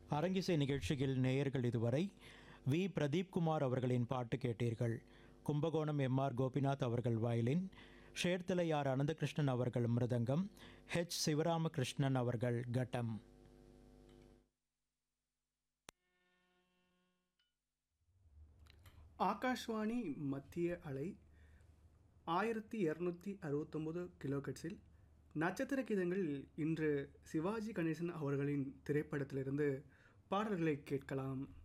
அரங்கிசை நிகழ்ச்சியில் நேயர்கள் இதுவரை வி பிரதீப்குமார் அவர்களின் பாட்டு கேட்டீர்கள் கும்பகோணம் எம்ஆர் கோபிநாத் அவர்கள் வயலின் ஷேர்தலையார் அனந்தகிருஷ்ணன் அவர்கள் மிருதங்கம் ஹெச் சிவராமகிருஷ்ணன் அவர்கள் கட்டம் ஆகாஷ்வாணி மத்திய அலை ஆயிரத்தி இரநூத்தி அறுபத்தொம்போது கிலோகட்ஸில் நட்சத்திர கீதங்கள் இன்று சிவாஜி கணேசன் அவர்களின் திரைப்படத்திலிருந்து பாடல்களை கேட்கலாம்